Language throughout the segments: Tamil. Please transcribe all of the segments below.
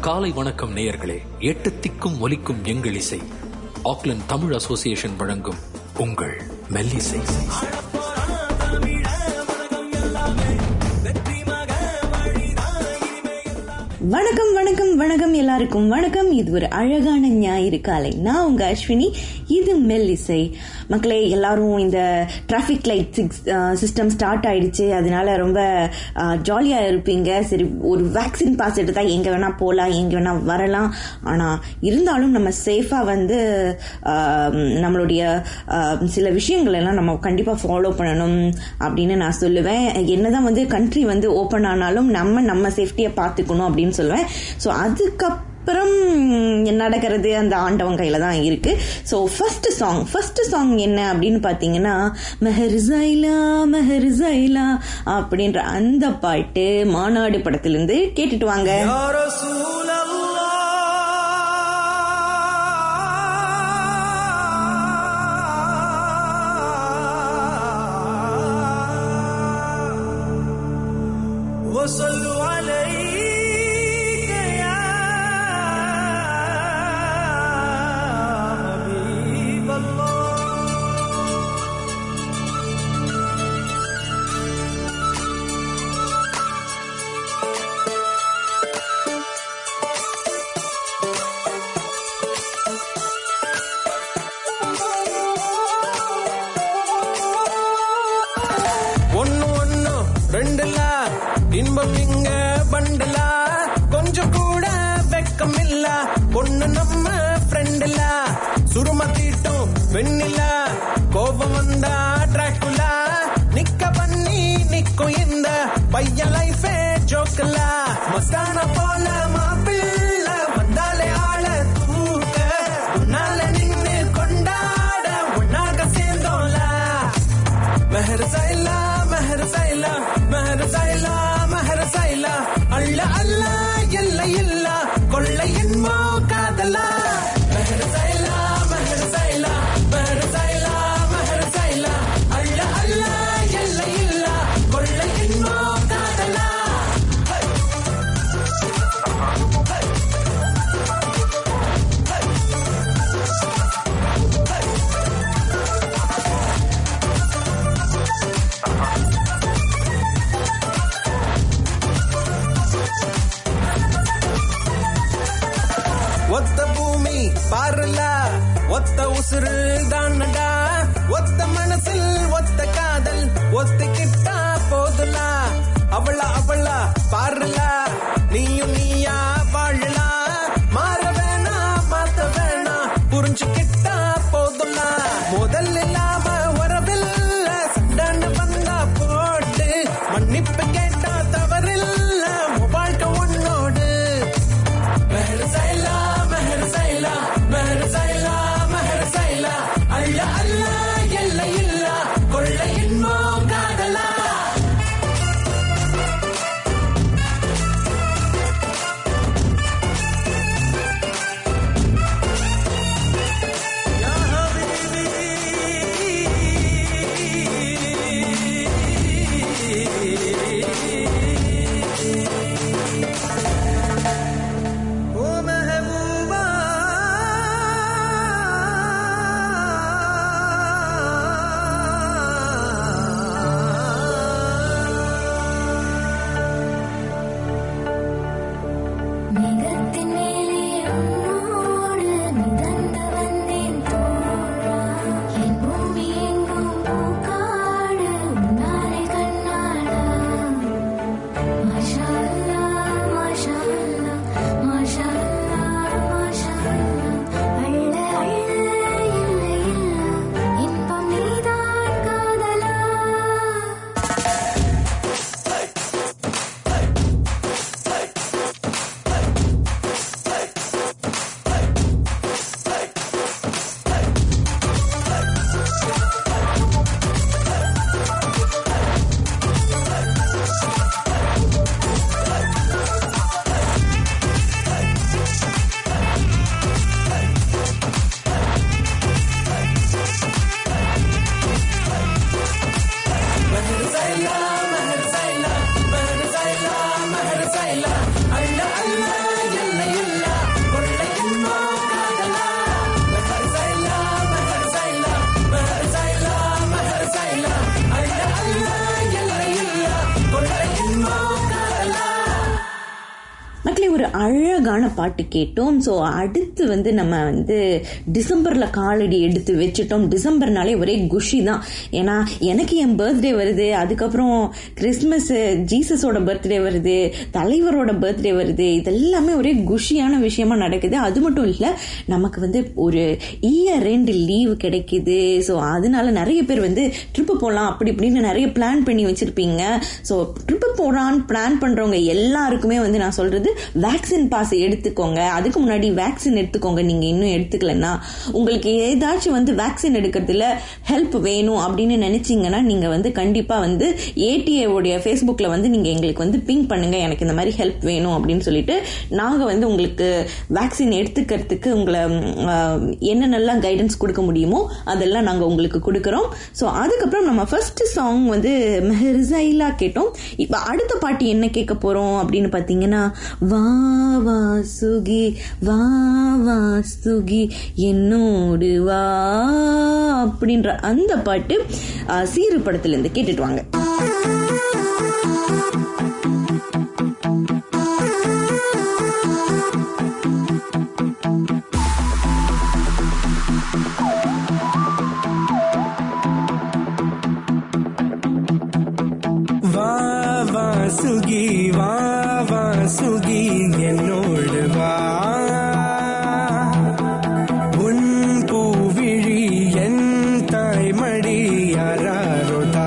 காலை வணக்கம் நேயர்களே எட்டு திக்கும் ஒலிக்கும் எங்கள் இசை ஆக்லண்ட் தமிழ் அசோசியேஷன் வழங்கும் உங்கள் மெல்லிசை வணக்கம் வணக்கம் வணக்கம் எல்லாருக்கும் வணக்கம் இது ஒரு அழகான ஞாயிறு காலை நான் உங்க அஸ்வினி இது மெல்லிசை மக்களே எல்லாரும் இந்த டிராஃபிக் லைட் சிஸ்டம் ஸ்டார்ட் ஆயிடுச்சு அதனால ரொம்ப ஜாலியா இருப்பீங்க சரி ஒரு வேக்சின் பாஸ் எடுத்தா எங்க வேணா போகலாம் எங்க வேணா வரலாம் ஆனா இருந்தாலும் நம்ம சேஃபா வந்து ஆஹ், நம்மளுடைய ஆஹ், சில விஷயங்கள் எல்லாம் நம்ம கண்டிப்பா ஃபாலோ பண்ணணும் அப்படின்னு நான் சொல்லுவேன் என்னதான் வந்து கண்ட்ரி வந்து ஓப்பன் ஆனாலும் நம்ம நம்ம சேஃப்டியை பார்த்துக்கணும் அப்படின்னு சொல்லுவேன் ஸோ அதுக்கப்புறம் நடக்கிறது அந்த ஆண்டவன் கையில தான் இருக்கு so first song first song என்ன அப்படின்னு பார்த்தீங்கன்னா மெஹர் ஜைலா மெஹர் ஜைலா அப்படின்ற அந்த பாட்டு மாநாடு படத்திலிருந்து கேட்டுட்டு வாங்க يا رسول الله وصلوا عليك يا حبيب الله ஒன்னு ஒன்னு ரெண்டுல இன்பம் இங்க பண்டுல கொஞ்சம் கூட வெக்கம் இல்ல பொண்ணு நம்ம ஃப்ரெண்டுல சுரும தீட்டும் வெண்ணில கோபம் வந்தா டிராக்குலா நிக்க பண்ணி நிக்கும் இந்த பையன் லைஃபே ஜோக்கல மஸ்தான போல மாப்பிள்ள வந்தாலே ஆள தூக்க உன்னால நின்னு கொண்டாட உன்னாக சேர்ந்தோம்ல மெஹர் சைலா மெஹர் சைலா மெஹர் சைலா மெஹர் சைலா அள்ள அல்ல எல்ல இல்ல கொள்ளை என்போ காதலா மெஹர் சைலா மெஹர் சைலா மெஹர் சைலா மெஹர் சைலா அள்ள அல்ல எல்ல இல்ல கொள்ளை என்போ காதலா ஒத்த பூமி பாருல ஒத்த உசுறு தானடா ஒத்த மனசில் ஒத்த காதல் ஒத்திக்கிட்டா போதுல அவள அவள பாருல நீயும் நீயா வாழலா மாற வேணா மாத்த வேணா புரிஞ்சுக்கிட்டா போதுல முதல் இல்லாம வரவில்ல சண்டன்னு வந்தா போட்டு மன்னிப்பு கேட்டா தவறில்ல உன் வாழ்க்கை உன்னோடு மெஹர் சைலா மெஹர் சைலா மெஹர் சைலா மெஹர் சைலா அல்ல அல்ல எல்ல இல்ல கொள்ளை இன்போ காதலா மக்களே ஒரு அழகான பாட்டு கேட்டோம் ஸோ அடுத்து வந்து நம்ம வந்து டிசம்பர்ல காலடி எடுத்து வச்சுட்டோம் டிசம்பர்னாலே ஒரே குஷி தான் ஏன்னா எனக்கு என் பர்த்டே வருது அதுக்கப்புறம் கிறிஸ்மஸ் ஜீசஸோட பர்த்டே வருது தலைவரோட பர்த்டே வருது இதெல்லாமே ஒரே குஷியான விஷயமா நடக்குது அது மட்டும் இல்லை நமக்கு வந்து ஒரு இயர் ரெண்டு லீவ் கிடைக்குது ஸோ அதனால நிறைய பேர் வந்து ட்ரிப்பு போகலாம் அப்படி இப்படின்னு நிறைய பிளான் பண்ணி வச்சிருப்பீங்க ஸோ ட்ரிப்பு போகலான்னு பிளான் பண்றவங்க எல்லாருக்குமே வந்து நான் சொல்றது வேக்சின் பாஸ் எடுத்துக்கோங்க அதுக்கு முன்னாடி வேக்சின் எடுத்துக்கோங்க நீங்க இன்னும் எடுத்துக்கலன்னா உங்களுக்கு ஏதாச்சும் வந்து வேக்சின் எடுக்கிறதுல ஹெல்ப் வேணும் அப்படின்னு நினைச்சீங்கன்னா நீங்க வந்து கண்டிப்பா வந்து ஏடிஏ உடைய ஃபேஸ்புக்ல வந்து நீங்க எங்களுக்கு வந்து பிங்க் பண்ணுங்க எனக்கு இந்த மாதிரி ஹெல்ப் வேணும் அப்படின்னு சொல்லிட்டு நாங்க வந்து உங்களுக்கு வேக்சின் எடுத்துக்கிறதுக்கு உங்களை ம், என்னென்னலாம் கைடன்ஸ் கொடுக்க முடியுமோ அதெல்லாம் நாங்க உங்களுக்கு கொடுக்குறோம் ஸோ அதுக்கப்புறம் நம்ம ஃபர்ஸ்ட் சாங் வந்து மெஹர்சைலா கேட்டோம் இப்போ அடுத்த பாட்டு என்ன கேட்க போறோம் அப்படின்னு பார்த்தீங்கன்னா வா வா சுகி வா வா சுகி என்னோடு வா அப்படின்ற அந்த பாட்டு அஹ், சீரு படத்துல இருந்து கேட்டுட்டு வாங்க வா வா சுகி வா வா சுகி என்னோடு வா உன் பூவிழி என் தாய்மடி யாரோதா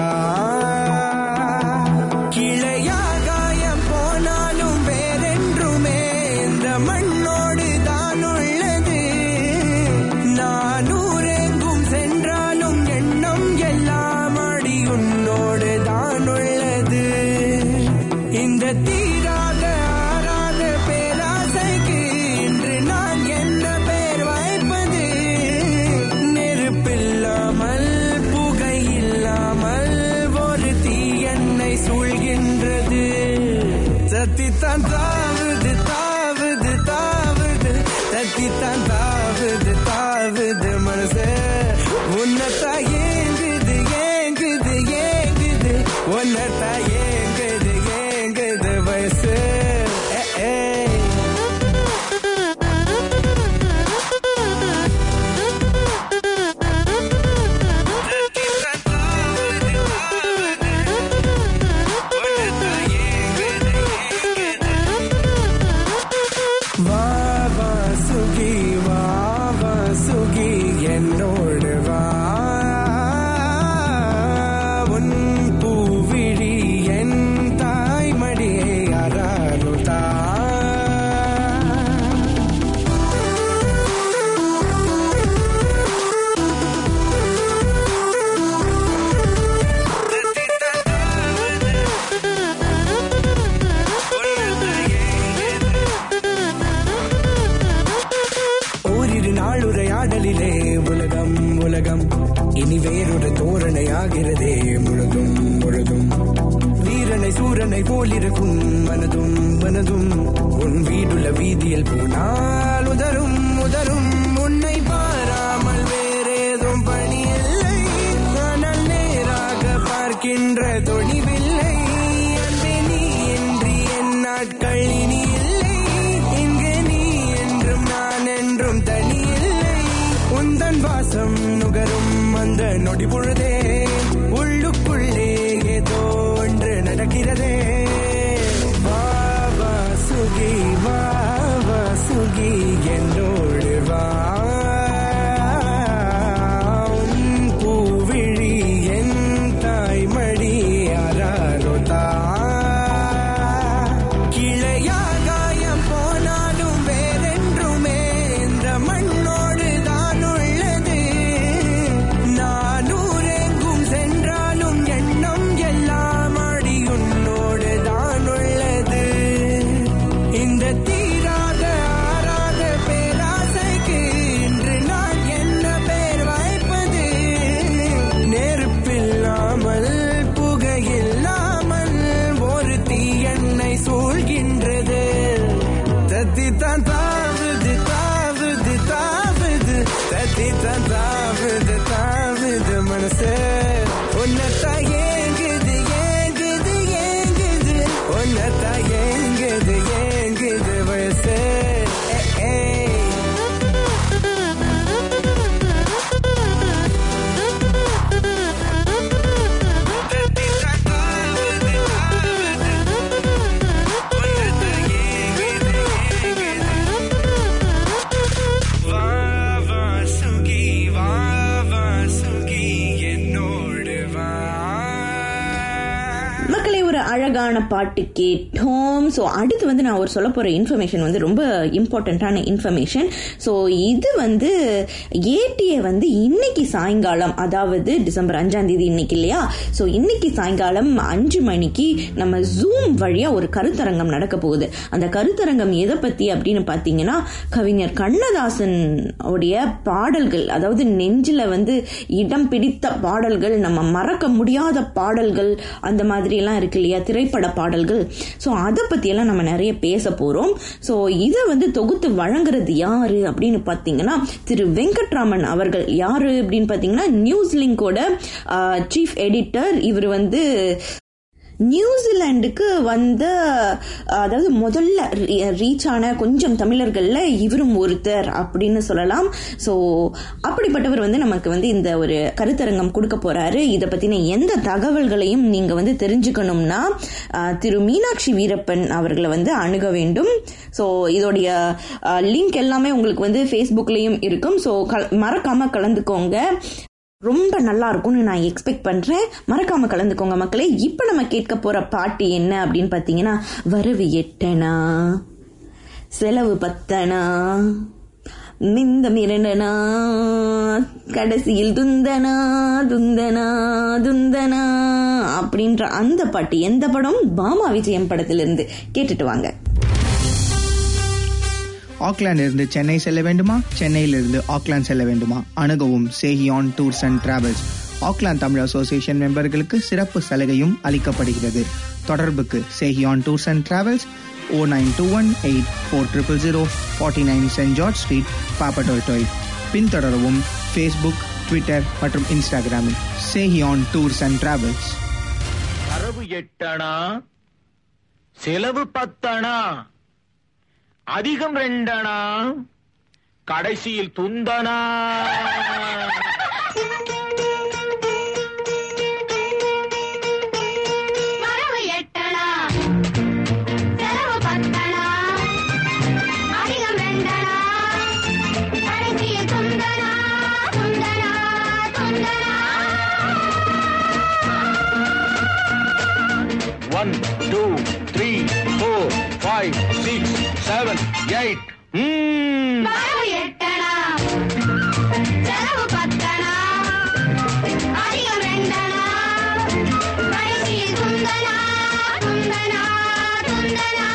கிளையாகாயம் போனாலும் வேறென்றுமே இந்த மண்ணோடு தான் உள்ளது நான் ஊரெங்கும் சென்றாலும் எண்ணம் எல்லாம் அடி உன்னோடு தான் உள்ளது இந்த தீராத ஆறாத பேராசைக்கு இன்று நான் என்ன பேர் வைப்பது நெருப்பில்லாமல் புகை இல்லாமல் ஒரு தீ என்னை சூழ்கின்றது சத்தித்தான் தாவுது தாவுது தாவுது சத்தித்தான் தாவுது தாவுது மனசு உன்னத்தா ஏங்குது ஏங்குது ஏங்குது உன்னத்தா ஏங்குது ஏங்குது வயசு ஏ, ஏ. வா வா சுகி வா வா சுகி என்னோடு வா உன் பூவிழி என் தாய்மடியை அறாருதா ஓரிரு நாளுரையாடலிலே உலகம் உலகம் இனி வேறொரு தோரணையாகிறதே முழுதும் முழுதும் வீரனை சூரனை போலிருக்கும் மனதும் மனதும் உன் வீடுள்ள வீதியில் போனால் உதரும் உதரும் உன்னை பாராமல் வேறேதும் பணி இல்லை ஆனால் நேராக பார்க்கின்ற துணிவில்லை அன்பே நீ இன்றி என் நாட்கள் இனி இல்லை இங்கு நீ என்றும் நான் என்றும் தனி இல்லை உந்தன் வாசம் நுகரும் அந்த நொடி பொழுதே உள்ளுக்குள்ளே ஏதோ ஒன்று நடக்கிறதே வா வா சுகி வா வா சுகி என்னோடு வா உன் பூவிழி என் தாய்மடி அறாரோதா கிளையாகாயம் போனாலும் வேறென்றுமே இந்த மண்ணோடு தான் உள்ளது நான் ஊரெங்கும் சென்றாலும் எண்ணம் எல்லாம் அடி உன்னோடு தான் உள்ளது இந்த தீராத ஆறாத பேராசைக்கு இன்று நான் என்ன பேர் வைப்பது நெருப்பில்லாமல் புகையில்லாமல் ஒரு தீ என்னை சூழ்கின்றது தத்தித்தான் தாவுது தாவுது தாவுது தத்தித்தான் தாவுது தாவுது மனசு உன்னத்தா ஏங்குது ஏங்குது ஏங்குது உன்னத்தா ஏங்குது ஏங்குது சூப்பரான பாட்டு கேட்டோம் ஸோ அடுத்து வந்து நான் ஒரு சொல்ல போகிற இன்ஃபர்மேஷன் வந்து ரொம்ப இம்பார்ட்டண்ட்டான இன்ஃபர்மேஷன் ஸோ இது வந்து ஏடிஏ வந்து இன்னைக்கு சாயங்காலம் அதாவது டிசம்பர் அஞ்சாம் தேதி இன்னைக்கு இல்லையா ஸோ இன்னைக்கு சாயங்காலம் அஞ்சு மணிக்கு நம்ம ஜூம் வழியாக ஒரு கருத்தரங்கம் நடக்க போகுது அந்த கருத்தரங்கம் எதை பற்றி அப்படின்னு பார்த்தீங்கன்னா கவிஞர் கண்ணதாசன் உடைய பாடல்கள் அதாவது நெஞ்சில் வந்து இடம் பிடித்த பாடல்கள் நம்ம மறக்க முடியாத பாடல்கள் அந்த மாதிரிலாம் இருக்கு இல்லையா திரைப்பட பாடல்கள் ஸோ அதை பற்றியெல்லாம் நம்ம நிறைய பேச போகிறோம் ஸோ இதை வந்து தொகுத்து வழங்குறது யாரு அப்படின்னு பார்த்தீங்கன்னா திரு வெங்கட்ராமன் அவர்கள் யாரு அப்படின்னு பார்த்தீங்கன்னா நியூஸ் லிங்கோட சீஃப் எடிட்டர் இவர் வந்து நியூசிலாண்டுக்கு வந்த அதாவது முதல்ல ரீச் ஆன கொஞ்சம் தமிழர்களில் இவரும் ஒருத்தர் அப்படின்னு சொல்லலாம் ஸோ அப்படிப்பட்டவர் வந்து நமக்கு வந்து இந்த ஒரு கருத்தரங்கம் கொடுக்க போறாரு இதை பற்றின எந்த தகவல்களையும் நீங்கள் வந்து தெரிஞ்சுக்கணும்னா திரு மீனாட்சி வீரப்பன் அவர்களை வந்து அணுக வேண்டும் ஸோ இதோடைய லிங்க் எல்லாமே உங்களுக்கு வந்து ஃபேஸ்புக்லேயும் இருக்கும் ஸோ மறக்காமல் கலந்துக்கோங்க ரொம்ப நல்லா இருக்கும்னு நான் எக்ஸ்பெக்ட் பண்றேன் மறக்காம கலந்துக்கோங்க மக்களே இப்ப நம்ம கேட்க போற பாட்டு என்ன அப்படின்னு பாத்தீங்கன்னா வரவு எட்டனா செலவு பத்தனா மிந்தம் இரண்டனா கடைசியில் துந்தனா துந்தனா துந்தனா அப்படின்ற அந்த பாட்டு எந்த படம் பாமா விஜயம் படத்திலிருந்து கேட்டுட்டு வாங்க ஆக்லாந்து இருந்து சென்னை செல்ல வேண்டுமா சென்னையிலிருந்து ஆக்லாந்து செல்ல வேண்டுமா அணுகவும் சேஹியான் tours and travels Auckland Tamil association மெம்பர்களுக்கு சிறப்பு சலுகையும் அளிக்கப்படுகிறது தொடர்புக்கு சேஹியான் tours and travels o nine two one eight four triple zero forty nine saint George street Papatoetoe பின்தொடரவும் ஃபேஸ்புக் ட்விட்டர் மற்றும் இன்ஸ்டாகிராமில் சேஹியான் டூர்ஸ் அண்ட் டிராவல்ஸ் வரவு எட்டணா செலவு பத்தணா அதிகம் ரெண்டனா கடைசியில் துந்தனா வரவு எட்டணா செலவு பத்தணா அதிகம் ரெண்டணா கடைசியில் துந்தனா துந்தனா துந்தனா one two three four five six seven eight வரவு எட்டணா செலவு பத்தணா அதிகம் ரெண்டணா கடைசியில் துந்தனா துந்தனா துந்தனா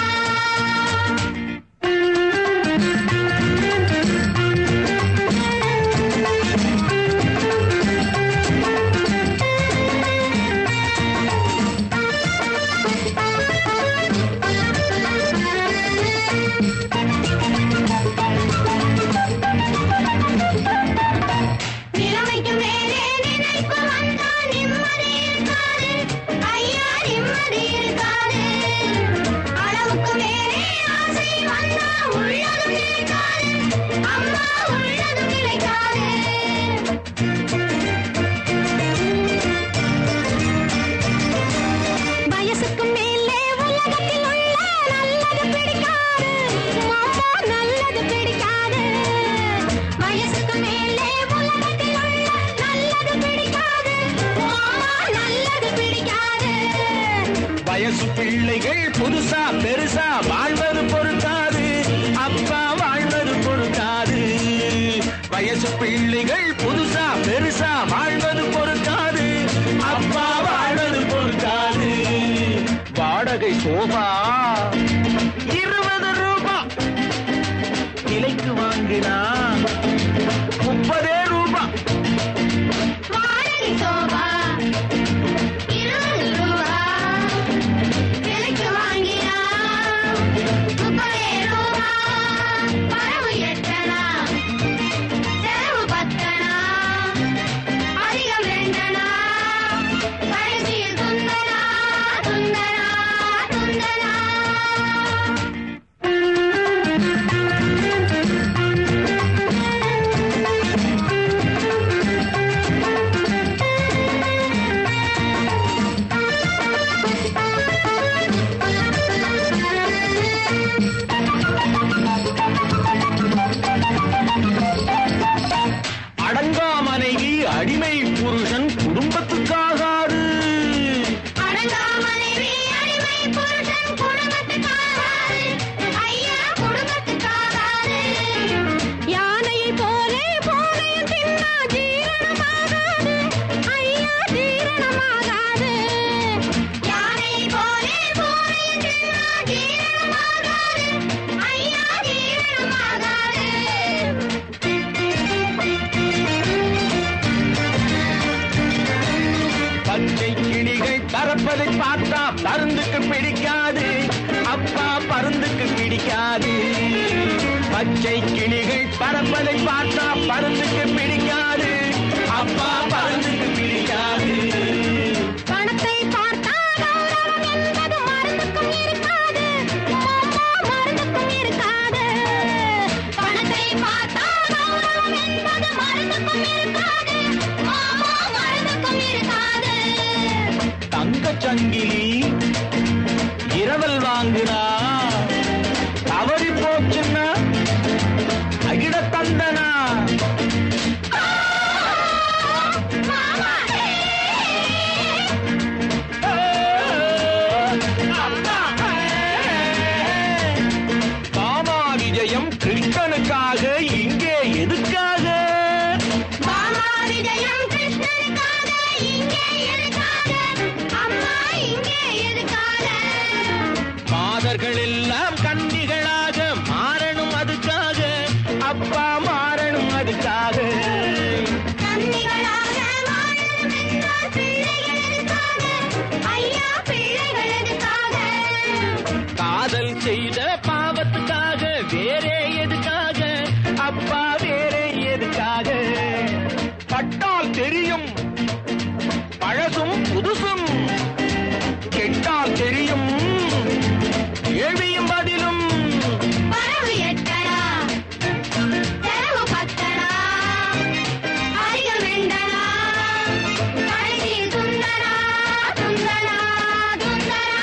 நிலைமைக்கு மேலே நினைப்பு வந்தால் நிம்மதி இருக்காது ஐயா நிம்மதி இருக்காது அளவுக்கு மேலே ஆசை வந்தால் உள்ளதும் நிலைக்காது அம்மா உள்ளதும் நிலைக்காது வயசுக்கு மேலே உலகத்தில் உள்ள நல்லது பிடிக்காது மாமா நல்லது பிடிக்காது வயசுக்கு மேலே உலகத்தில் உள்ள நல்லது பிடிக்காது மாமா நல்லது பிடிக்காது வயசு பிள்ளைகள் புதுசா பெருசா வாழ்வது பொறுக்காது அப்பா வாழ்வது பொறுக்காது வயசு பிள்ளைகள் புதுசா பெருசா வாழ்வது பொறுக்காது அப்பா வாழ்வது பொறுக்காது வாடகை சோபா இருபது ரூபா விலைக்கு வாங்கினா முப்பதே ரூபா வாடகை சோபா இருபது ரூபா விலைக்கு வாங்கினா முப்பதே ரூபா வரவு எட்டனா செலவு பத்தனா அதிகம் ரெண்டனா கடைசியில் துந்தனா துந்தனா துந்தனா அடங்கா மனைவி அடிமை புருஷன் குடும்பத்துக்காகாது அடங்கா மனைவி அடிமை பச்சை கிளிகள் பறப்பதை பார்த்தா பருந்துக்கு பிடிக்காது அப்பா பருந்துக்கு பிடிக்காது பணத்தை பார்த்தால் கௌரவம் என்பது மருந்துக்கும் இருக்காது மாமா மருந்துக்கும் இருக்காது பணத்தை பார்த்தால் கௌரவம் என்பது மருந்துக்கும் இருக்காது மாமா மருந்துக்கும் இருக்காது தங்கச் சங்கிலி இரவல் வாங்குனா தவறி போச்சுன்னா அகிட தந்தனா மாமா மாமா விஜயம் கிருஷ்ணனுக்காக இங்கே எதுக்காக மாமா விஜயம் கிருஷ்ணனுக்காக இங்கே எதுக்காக அம்மா இங்கே எதுக்காக மாதர்கள் எல்லாம் கன்னிகளாக மாறணும் அதுக்காக அப்பா மாறணும் அதுக்காக கன்னிகளாக வாழணும் என்றால் பிள்ளைகள் எதுக்காக ஐயா பிள்ளைகள் எதுக்காக காதல் செய்த பாவத்துக்காக வேறே எதுக்காக அப்பா வேறே எதுக்காக பட்டால் தெரியும் பழசும் புதுசும் கெட்டால் தெரியும் கேள்வியும் பதிலும் வரவு எட்டடா செலவு பத்தடா அதிகம் ரெண்டடா கடைசியில் துண்டடா துண்டடா துண்டடா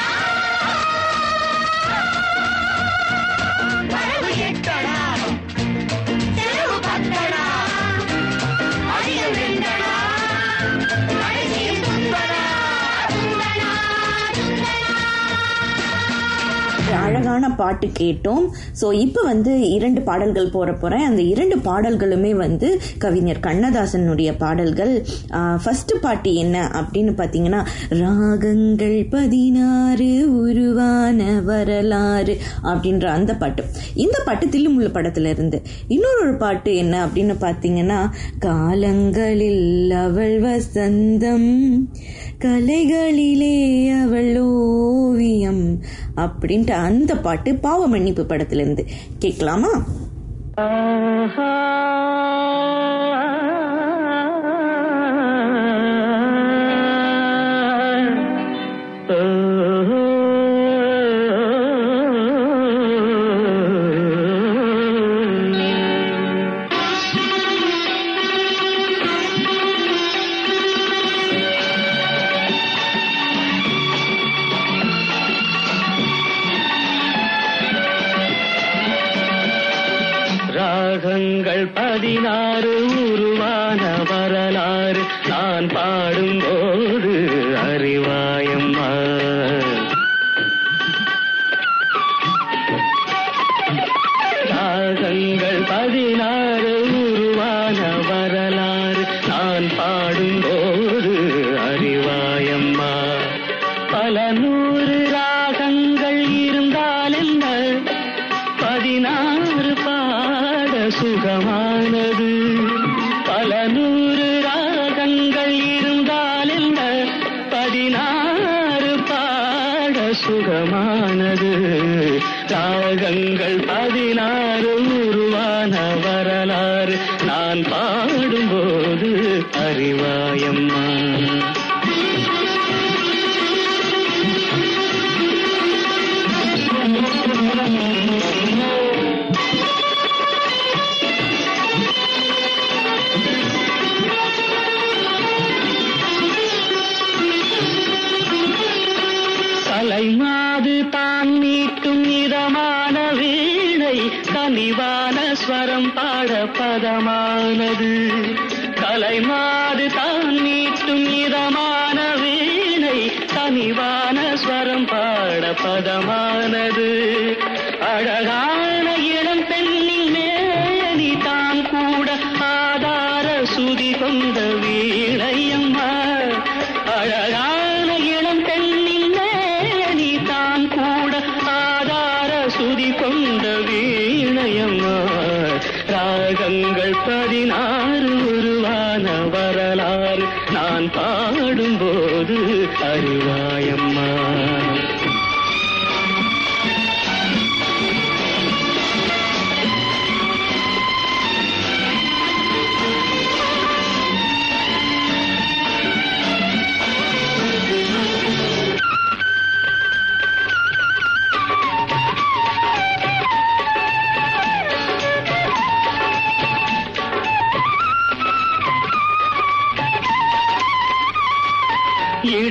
வரவு எட்டடா செலவு பத்தடா அதிகம் ரெண்டடா கடைசியில் துண்டடா துண்டடா துண்டடா ஒரு அழகான பாட்டு கேட்டோம் ஸோ இப்போ வந்து இரண்டு பாடல்கள் போற போறேன் அந்த இரண்டு பாடல்களுமே வந்து கவிஞர் கண்ணதாசனுடைய பாடல்கள் ஃபர்ஸ்ட் பாட்டு என்ன அப்படின்னு பார்த்தீங்கன்னா ராகங்கள் பதினாறு உருவான வரலாறு அப்படின்ற அந்த பாட்டு இந்த பாட்டு தில்லுமுள்ளு படத்துல இருந்து இன்னொரு ஒரு பாட்டு என்ன அப்படின்னு பார்த்தீங்கன்னா காலங்களில் அவள் வசந்தம் கலைகளிலே அவள் ஓவியம் அப்படின்ட்டு அந்த பாட்டு பாவ மன்னிப்பு படத்துல இருந்து கேட்கலாமா ராகங்கள் பதினாறு உருவான வரலாறு நான் பாடும்போது அறிவாயம்மா ராகங்கள் பதினாறு உருவான வரலாறு நான் பாடும்போது அறிவாயம்மா பல நூறு ராகங்கள் இருந்தால் என்ன பதினாறு பாட சுகமானது பல நூறு ராகங்கள் இருந்தால் என்ன பதினாறு பாட சுகமானது ராகங்கள் பதினாறு உருவான வரலாறு நான் பாடும்போது அறிவாயம்மா கலைமாது தான் மீட்டும் இதமான வீணை கனிவான ஸ்வரம் பாட பதமானது கலைமாது தான் மீட்டும் இதமான வீணை கனிவான ஸ்வரம் பாட பதமானது அழகான இளம் பெண்ணின் மேனி தான் கூட ஆதார சுதி கொண்ட வீணையம்மா அழகான இளம் பெண்ணின் மேனி தான் கூட ஆதார சுதி கொண்ட வீணையம்மா ராகங்கள் பதினாறு உருவான வரலாறு நான் பாடும்போது அறிவாயம்மா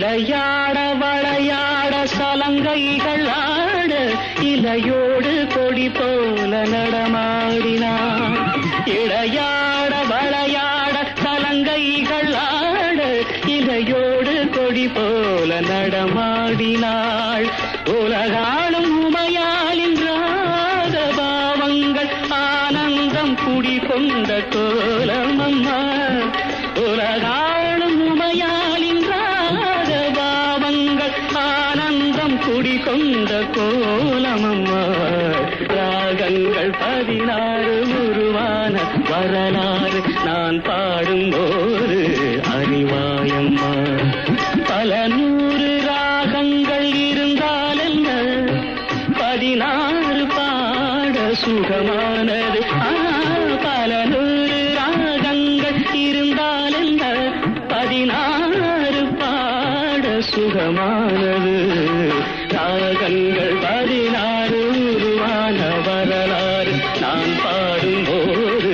இளையாட வளையாட சலங்கைகள் ஆட இலையோடு கொடி போல நடமாடினார் இளையாட வளையாட சலங்கைகள் ஆட இலையோடு கொடி போல நடமாடினாள் உலகாளும் உமையாளின் ராக பாவங்கள் ஆனந்தம் குடிகொண்ட கோலம் அம்மா உலகாளும் உமையாளின் ராக பாவங்கள் ஆனந்தம் குடிகொண்ட கோலம் அம்மா ராகங்கள் பதினாறு உருவான வரலாறு நான் பாடும்போது அறிவாயம்மா பல நூறு ராகங்கள் இருந்தால் என்ன பதினாறு பாட சுகமானது ஆ, பல நூறு ராகங்கள் இருந்தால் என்ன பதினாறு பாட சுகமானது ராகங்கள் பதினாறு உருவான வரலாறு நான் பாடும்போது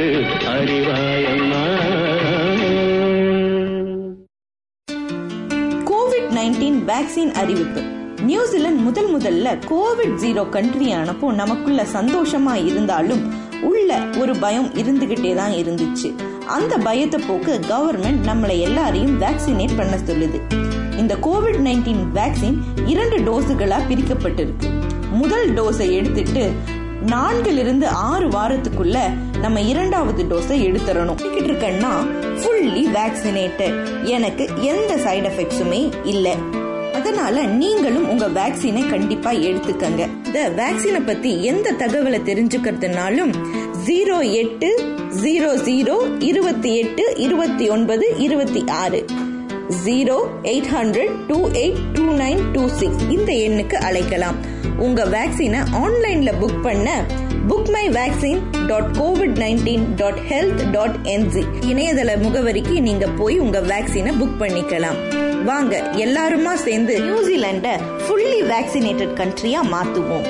அறிவாயம்மா கோவிட் நைன்டீன் வேக்சின் அறிவிப்பு நியூசிலாந்து முதல் முதல்ல கோவிட் ஜீரோ கண்ட்ரி ஆனப்போ நமக்குள்ள சந்தோஷமா இருந்தாலும் உள்ள ஒரு பயம் இருந்துகிட்டே தான் இருந்துச்சு அந்த பயத்தை போக்க கவர்மெண்ட் நம்மளை எல்லாரையும் வேக்சினேட் பண்ண சொல்லுது இந்த கோவிட் நைன்டீன் வேக்சின் இரண்டு டோஸுகளா பிரிக்கப்பட்டிருக்கு முதல் டோஸை எடுத்துட்டு நான்குல இருந்து ஆறு வாரத்துக்குள்ள நம்ம இரண்டாவது டோஸை எடுத்துறணும் எடுத்துக்கிட்டு இருக்கேன்னா ஃபுல்லி வேக்சினேட்டட் எனக்கு எந்த சைடு எஃபெக்ட்ஸுமே இல்லை அதனால நீங்களும் உங்க வேக்சினை கண்டிப்பா எடுத்துக்கங்க இந்த வேக்சினை பத்தி எந்த தகவலை தெரிஞ்சுக்கிறதுனாலும் ஜீரோ எட்டு ஜீரோ ஜீரோ இருபத்தி எட்டு இருபத்தி ஒன்பது இருபத்தி ஆறு zero eight hundred two eight two nine two six இந்த எண்ணுக்கு அழைக்கலாம் உங்க வேக்சினை ஆன்லைன்ல புக் பண்ண book my vaccine dot COVID nineteen dot health dot NZ இணையதள முகவரிக்கு நீங்க போய் உங்க வேக்சினை புக் பண்ணிக்கலாம் வாங்க எல்லாருமா சேர்ந்து நியூசிலாண்ட ஃபுல்லி வேக்சினேட்டட் கண்ட்ரியா மாத்துவோம்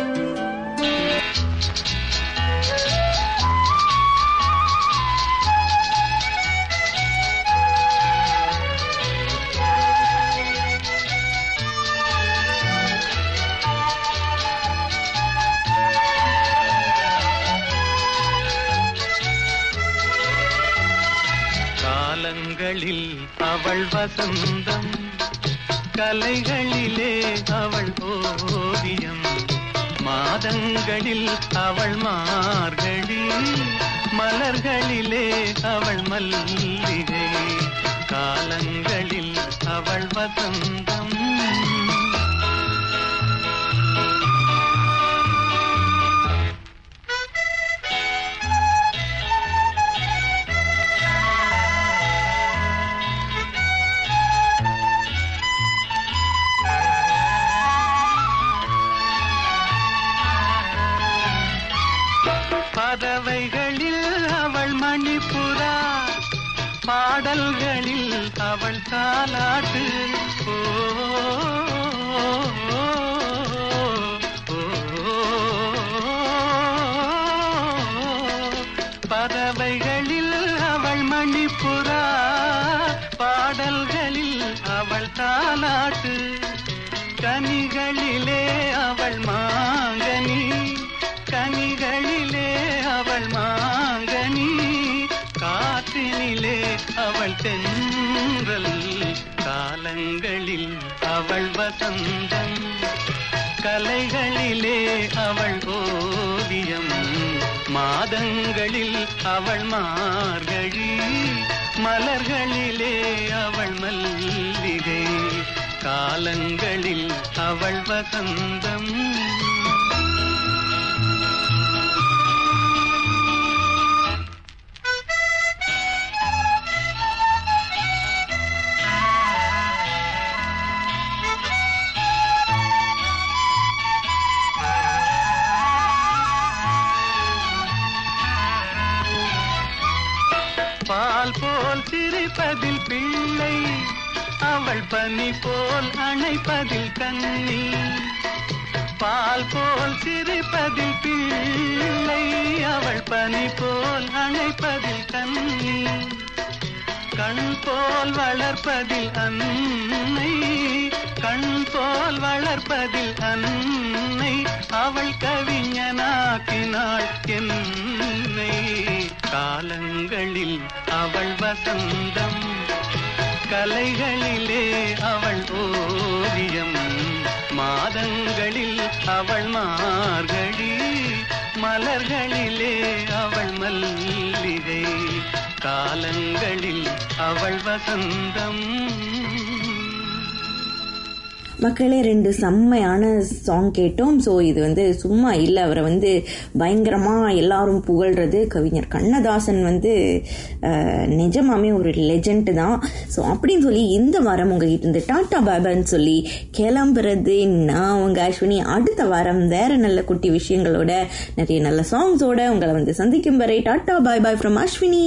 காலங்களில் அவள் வசந்தம் கலைகளிலே அவள் ஓவியம் மாதங்களில் அவள் மார்கழி மலர்களிலே அவள் மல்லிகை காலங்களில் அவள் வசந்தம் பறவைகளில் அவள் மணிப்புறா பாடல்களில் அவள் தாலாட்டு ஓ, ஓ, ஓ, பறவைகளில் அவள் மணிப்புறா பாடல்களில் அவள் தாலாட்டு கனிகளிலே அவள் மாங்கனி கனிகளிலே அவள் மாங்கனி காற்றினிலே அவள் தென்றல் காலங்களில் அவள் வசந்தம் கலைகளிலே அவள் ஓவியம் மாதங்களில் அவள் மார்கழி மலர்களிலே அவள் மல்லிகை காலங்களில் அவள் வசந்தம் பால் போல் சிரிப்பதில் பிள்ளை அவள் பனி போல் அணைப்பதில் கண்ணி பால் போல் சிரிப்பதில் பிள்ளை அவள் பனி போல் அணைப்பதில் கண்ணி கண் போல் வளர்ப்பதில் அன்னை கண் போல் வளர்ப்பதில் அன்னை அவள் கவிஞனாக்கினாள் என்னை காலங்களில் அவள் வசந்தம் கலைகளிலே அவள் ஓவியம் மாதங்களில் அவள் மார்கழி மலர்களிலே அவள் மல்லிகை காலங்களில் அவள் வசந்தம் மக்களே ரெண்டு செம்மையான சாங் கேட்டோம் ஸோ இது வந்து சும்மா இல்லை அவரை வந்து பயங்கரமாக எல்லாரும் புகழ்றது கவிஞர் கண்ணதாசன் வந்து அஹ், நிஜமாமே ஒரு லெஜண்ட் தான் ஸோ அப்படின்னு சொல்லி இந்த வாரம் உங்ககிட்ட இருந்து டாட்டா பாபான்னு சொல்லி கிளம்புறது நான் உங்க அஸ்வினி அடுத்த வாரம் வேற நல்ல குட்டி விஷயங்களோட நிறைய நல்ல சாங்ஸோட உங்களை வந்து சந்திக்கும் வரை tata bye bye from Ashwini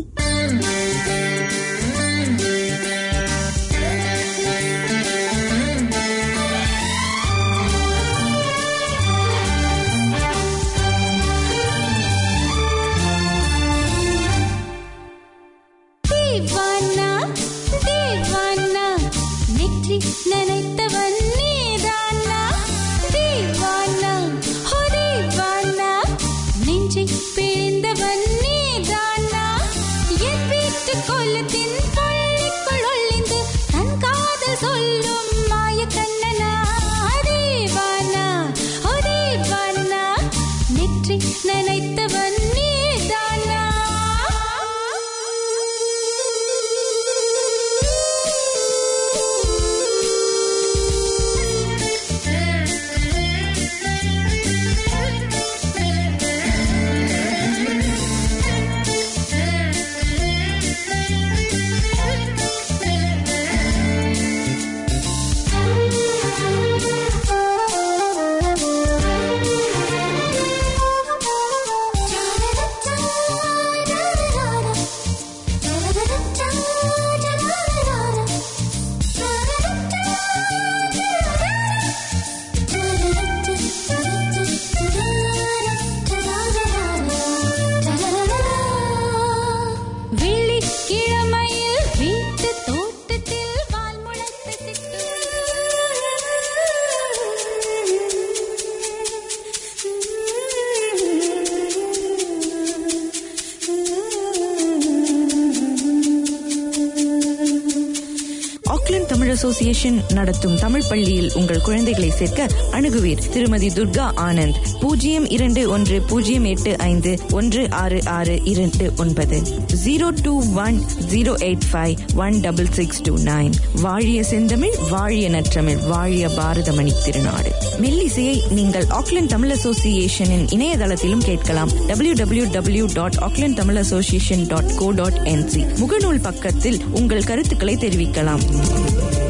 தீவானா தீவானா நெற்றி நினைத்தவன் நீதானா தீவானா ஹோ தீவானா நெஞ்சை பிழிந்தவன் நீதானா என் வீட்டு கொல்லத்தின் பள்ளிக்குள் ஒளிந்து தன் காதல் சொல்லும் மாய கண்ணனா தீவானா ஹோ தீவானா நெற்றி நினைத்தவன் நீதானா வெள்ளிக்கிழமையில் வீட்டு தோட்டத்தில் வால் முளைத்த ஆக்லாந்து தமிழ் அசோசியேஷன் நடத்தும் தமிழ் பள்ளியில் உங்கள் குழந்தைகளை சேர்க்க அணுகுவீர் திருமதி துர்கா ஆனந்த் பூஜ்ஜியம் இரண்டு ஒன்று பூஜ்ஜியம் எட்டு ஐந்து ஒன்று ஆறு ஆறு இரண்டு ஒன்பது zero two one zero eight five one double six two nine வாழிய செந்தமிழ் வாழிய நற்றமிழ் வாழிய பாரதமணி திருநாடு மெல்லிசையை நீங்கள் ஆக்லாந்து தமிழ் அசோசியேஷனின் இணையதளத்திலும் கேட்கலாம் W W W dot Auckland Tamil association dot co dot NZ முகநூல் பக்கத்தில் உங்கள் கருத்துக்களை தெரிவிக்கலாம்